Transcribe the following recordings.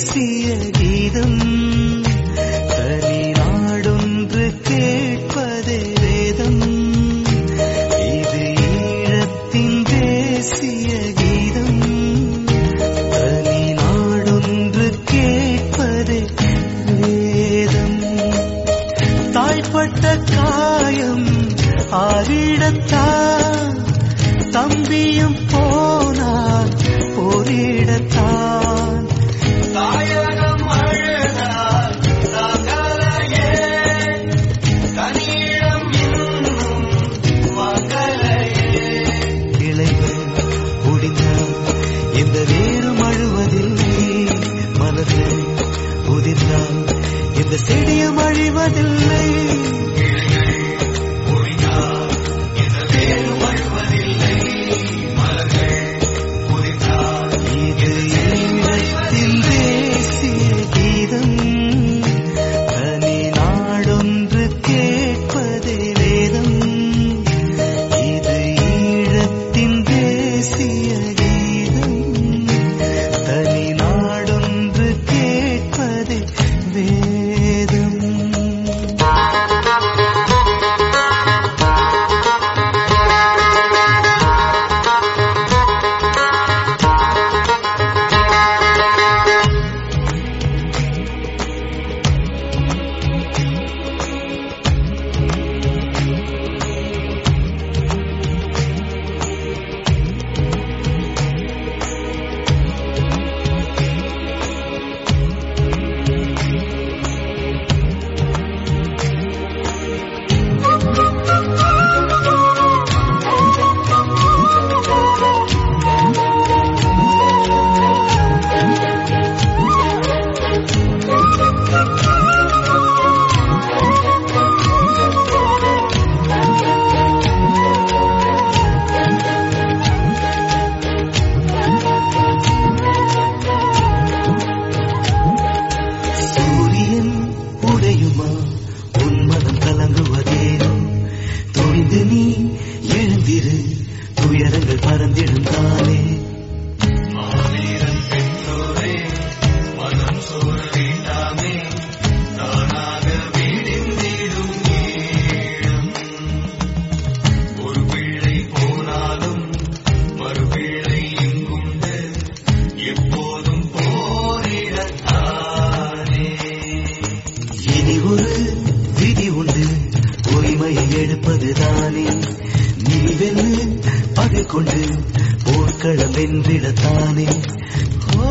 தேசிய கீதம் தனி நாடொன்று கேட்பதே வேதம் இது ஈழத்தின் தேசிய கீதம் தனி நாடொன்று கேட்பதே வேதம் தாய்ப்பட்ட காயம் ஆறிடத்தான் தம்பியும் போனான் போரிடத்தான் தாயகம் அழுதால் தாங்கலையே தனியிடம் இன்னும் வாங்கலையே இளைஞர் முடிந்தால் இந்த வேறு அழுவதில்லை மனது உதிர்ந்தால் இந்த செடியும் அழிவதில்லை இது ஈழத்தின் தேசிய கீதம் தனி நாடொன்று கேட்பதே வேதம் இது ஈழத்தின் தேசிய கீதம் தனி நாடொன்று கேட்பதே வேதம் சூரியன் உடையுமா உன்மனம் கலங்குவதேனோ துணிந்து நீ எழுந்திரு துயரங்கள் பறந்திடும் தானே ஒரு பிள்ளை போனாலும் மறுபிள்ளை இங்குண்டு எப்போதும் போரிடத்தானே இனி ஒரு விதி உண்டு உரிமையை எடுப்பதுதானே நீ வென்று பகை கொண்டு போர்க்களம் வென்றிடத்தானே ஓ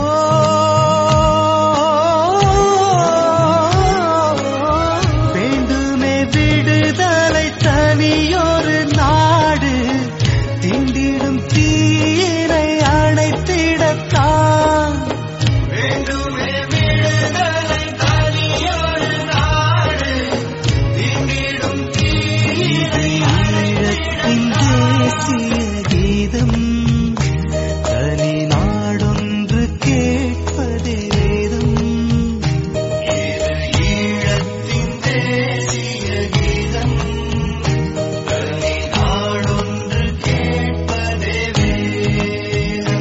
வேண்டுமே விடுதலை தனியொரு நாடு திண்டிடும் தீயினை அணைத்திடத்தான் வேண்டுமே விடுதலை தனியொரு நாடு திண்டிடும் தீரை ஈழத்தின் தேசிய கீதம் தனி நாடொன்று கேட்பதே வேதம் இது ஈழத்தின் தேசிய கீதம் தனி நாடொன்று கேட்பதே வேதம்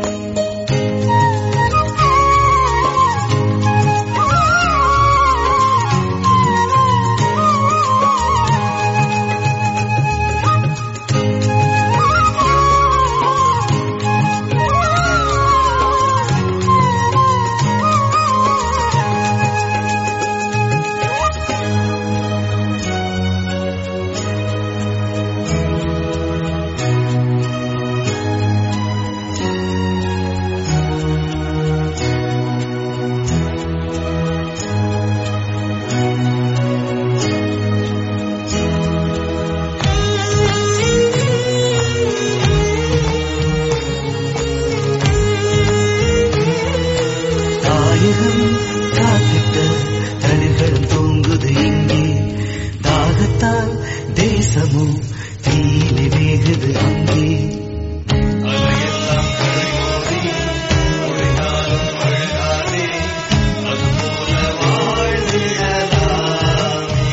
தாயகம் காத்திட்ட தளிர்களும் தூங்குது இங்கே தாகத்தால் தேசமும் தீயிலே வேகுது அங்கே அதையெல்லாம் கரையோடி உடையாலும் அழகாதே அதுபோல வாழ்ந்திடலாமே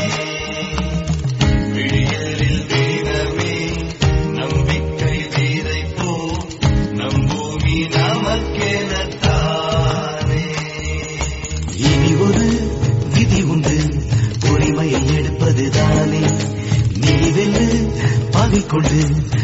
விடியலில் தெய்வமே நம்பிக்கை விதைப்போம் நம் பூமி நமக்கெனத்தானே கொண்டு